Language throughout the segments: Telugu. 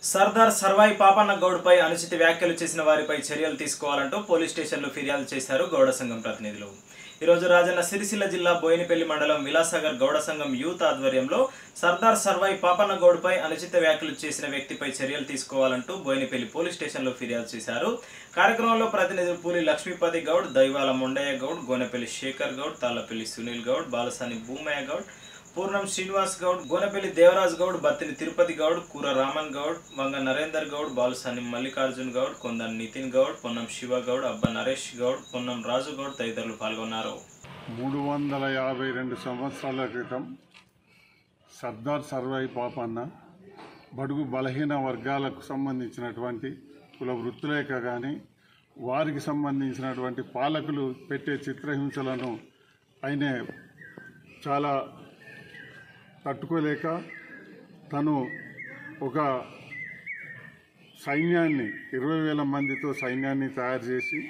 సర్దార్ సర్వాయి పాపన్న గౌడ్పై అనుచిత వ్యాఖ్యలు చేసిన వారిపై చర్యలు తీసుకోవాలంటూ పోలీస్ స్టేషన్లో ఫిర్యాదు చేశారు గౌడ సంఘం ప్రతినిధులు ఈరోజు రాజన్న సిరిసిల్ల జిల్లా బోయినపల్లి మండలం విలాసాగర్ గౌడ సంఘం యూత్ ఆధ్వర్యంలో సర్దార్ సర్వాయి పాపన్న గౌడ్పై అనుచిత వ్యాఖ్యలు చేసిన వ్యక్తిపై చర్యలు తీసుకోవాలంటూ బోయినపల్లి పోలీస్ స్టేషన్లో ఫిర్యాదు చేశారు కార్యక్రమంలో ప్రతినిధులు పూలి లక్ష్మీపతి గౌడ్ దైవాల మొండయ్య గౌడ్ గోనెపల్లి శేఖర్ గౌడ్ తాళ్లపల్లి సునీల్ గౌడ్ బాలసాని భూమయ్య గౌడ్ పూర్ణం శ్రీనివాస్ గౌడ్ గోనపల్లి దేవరాజ్ గౌడ్ బత్తిని తిరుపతి గౌడ్ కూర రామన్ గౌడ్ వంగ నరేందర్ గౌడ్ బాలుసాని మల్లికార్జున్ గౌడ్ కొందన్ నితిన్ గౌడ్ పొన్నం శివ గౌడ్ అబ్బ నరేష్ గౌడ్ పొన్నం రాజు గౌడ్ తదితరులు పాల్గొన్నారు మూడు వందల యాభై రెండు సంవత్సరాల క్రితం సర్దార్ సర్వాయి పాపన్న బడుగు బలహీన వర్గాలకు సంబంధించినటువంటి కుల వృత్తులేక కానీ వారికి సంబంధించినటువంటి పాలకులు పెట్టే చిత్రహింసలను ఆయన చాలా తట్టుకోలేక తను ఒక సైన్యాన్ని ఇరవై వేల మందితో సైన్యాన్ని తయారు చేసి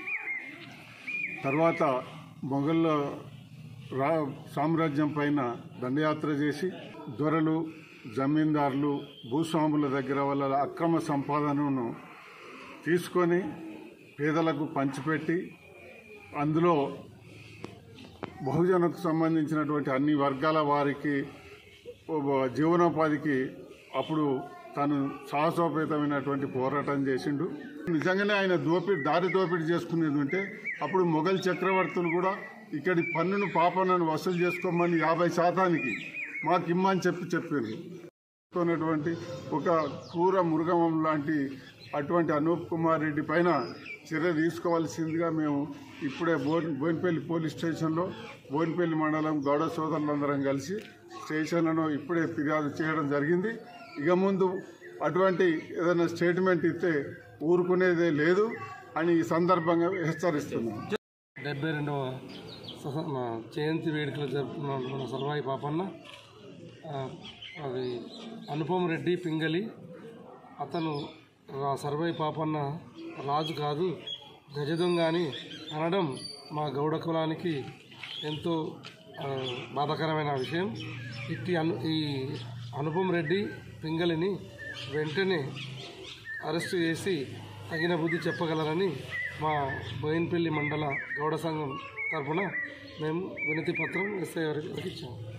తర్వాత మొఘళ్ళ రా సామ్రాజ్యం పైన దండయాత్ర చేసి దొరలు జమీందారులు భూస్వాముల దగ్గర వాళ్ళ అక్రమ సంపాదనను తీసుకొని పేదలకు పంచిపెట్టి అందులో బహుజనకు సంబంధించినటువంటి అన్ని వర్గాల వారికి జీవనోపాధికి అప్పుడు తను సాహసోపేతమైనటువంటి పోరాటం చేసిండు నిజంగానే ఆయన దోపిడి దారి దోపిడీ చేసుకునేది ఉంటే అప్పుడు మొఘల్ చక్రవర్తులు కూడా ఇక్కడి పన్నును పాపనను వసూలు చేసుకోమని యాభై శాతానికి మాకు ఇమ్మని చెప్పి చెప్పారు ఉన్నటువంటి ఒక క్రూర మృగమం లాంటి అటువంటి అనూప్ కుమార్ రెడ్డి పైన చర్య తీసుకోవాల్సిందిగా మేము ఇప్పుడే బోన్ బోయినపల్లి పోలీస్ స్టేషన్లో బోయినపల్లి మండలం గౌడ సోదరులందరం కలిసి స్టేషన్లను ఇప్పుడే ఫిర్యాదు చేయడం జరిగింది ఇక ముందు అటువంటి ఏదైనా స్టేట్మెంట్ ఇస్తే ఊరుకునేదే లేదు అని ఈ సందర్భంగా హెచ్చరిస్తున్నాం డెబ్బై రెండవ సహ- మా జయంతి వేడుకలు జరుపుకున్న మన సర్వాయి పాపన్న ఆ, అది అనుపమ్ రెడ్డి పింగళి అతను రా- సర్వాయి పాపన్న రాజు కాదు గజ దొంగ అని అనడం మా గౌడ కులానికి ఎంతో ఆ, బాధాకరమైన విషయం ఇట్టి అను ఈ అనుపమ్ రెడ్డి పింగళిని వెంటనే అరెస్టు చేసి తగిన బుద్ధి చెప్పగలరని మా బోయిన్పల్లి మండల గౌడ సంఘం తరఫున మేము వినతి పత్రం ఎస్ఐ గారికి ఇచ్చాము